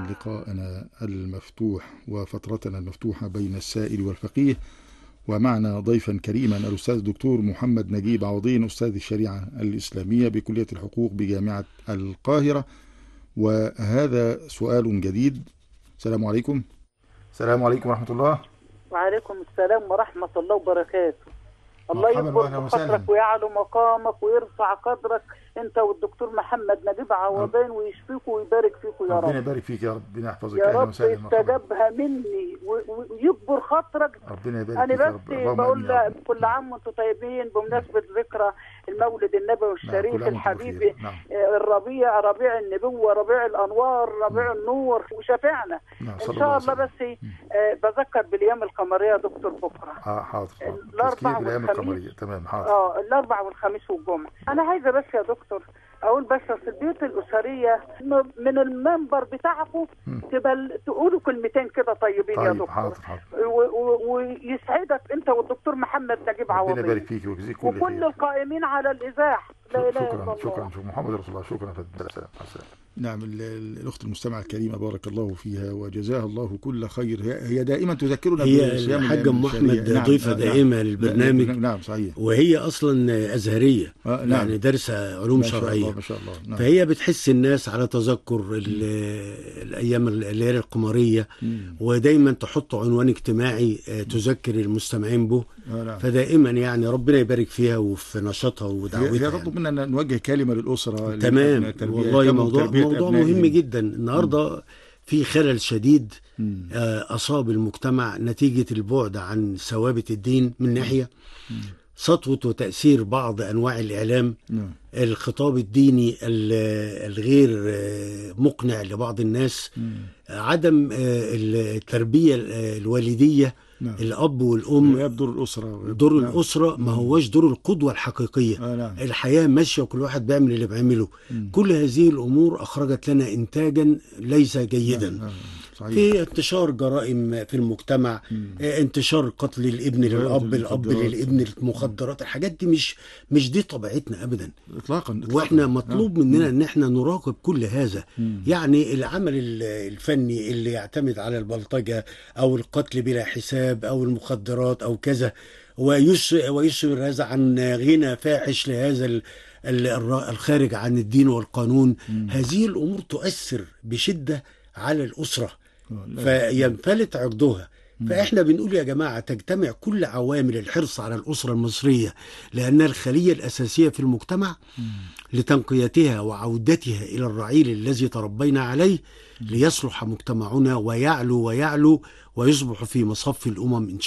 لقاءنا المفتوح وفترتنا المفتوحة بين السائل والفقيه ومعنا ضيفا كريما الأستاذ الدكتور محمد نجيب عوضين أستاذ الشريعة الإسلامية بكلية الحقوق بجامعة القاهرة وهذا سؤال جديد السلام عليكم السلام عليكم ورحمة الله وعليكم السلام ورحمة الله وبركاته الله مرحبا يكبر وأهلا وسهلا. بخاطرك ويعلو مقامك ويرفع قدرك انت والدكتور محمد نجيب عوضين ويشفيك ويبارك فيكم يا ربنا رب يبارك فيك يا رب ربنا يحفظك يا أهلا رب وسهلا مرحبا. يستجابها مني و- و- ويكبر خاطرك ربنا يبارك انا فيك يا بس رب اللهم بقول آمين يا رب. كل عام وانتم طيبين بمناسبة ذكرى المولد النبوي نعم، الشريف كل عام وأنتم الحبيب بخير. نعم آه، الربيع ربيع النبوة ربيع الأنوار ربيع النور وشفعنا نعم إن صلى الله شاء عليه الله وسلم. بس آه، بذكر بالأيام القمرية يا دكتور بكرة اه حاضر حاضر الأربع تذكير بالايام والخميس. القمريه تمام حاضر اه الاربع والخميس والجمعه انا عايزه بس يا دكتور اقول بس في البيوت الاسريه م- من المنبر بتاعكم مم. تبقى ال- تقولوا كلمتين كده طيبين يا طيب دكتور حاضر حاضر و- و- ويسعدك انت والدكتور محمد نجيب ربنا عوضين يبارك فيك ويجزيك كل وكل خير القائمين على الاذاعه لا اله الا شكرا الله شكرا شكرا محمد رسول الله شكرا فندم السلام السلام نعم ال- ال- الاخت المستمعه الكريمه بارك الله فيها وجزاها الله كل خير هي هي دائما تذكرنا هي بصيام الحاجة الأيام أم أحمد الشهرية. ضيفة نعم، دائمة نعم. للبرنامج. نعم صحيح وهي اصلا ازهريه آه، نعم. يعني دارسه علوم ما شاء الله شرعيه ما شاء الله نعم فهي بتحس الناس على تذكر ال- الايام الليالي القمريه مم. ودايما تحط عنوان اجتماعي آه، تذكر المستمعين به آه، نعم. فدائما يعني ربنا يبارك فيها وفي نشاطها هي هي ودعوتها تطلب يعني. منا أن نوجه كلمه للاسره تمام للتربية، والله يهتموا موضوع بتربية موضوع أبنائهم. مهم جدا النهارده في خلل شديد مم. آه، اصاب المجتمع نتيجه البعد عن ثوابت الدين من ناحيه سطوه وتاثير بعض انواع الاعلام نعم الخطاب الديني ال- الغير آه، مقنع لبعض الناس مم. عدم آه، التربيه ال- الوالديه نعم الاب والام غياب دور الاسره دور نعم. الاسره ما هوش دور القدوه الحقيقيه آه نعم الحياه ماشيه وكل واحد بيعمل اللي بيعمله مم. كل هذه الامور اخرجت لنا انتاجا ليس جيدا نعم، صحيح في انتشار جرائم في المجتمع مم. آه، انتشار قتل الابن للاب الاب المخدرات. للابن المخدرات الحاجات دي مش مش دي طبيعتنا ابدا اطلاقا إطلاقاً. واحنا مطلوب نعم. مننا ان احنا نراقب كل هذا مم. يعني العمل ال- الفني اللي يعتمد على البلطجه او القتل بلا حساب او المخدرات او كذا ويش ويشعر هذا عن غنى فاحش لهذا ال- ال- الر- الخارج عن الدين والقانون هذه الامور تؤثر بشده على الاسره آه، لا. فينفلت عقدها فاحنا بنقول يا جماعه تجتمع كل عوامل الحرص على الاسره المصريه لانها الخليه الاساسيه في المجتمع لتنقيتها وعودتها الى الرعيل الذي تربينا عليه ليصلح مجتمعنا ويعلو ويعلو ويصبح في مصف الامم ان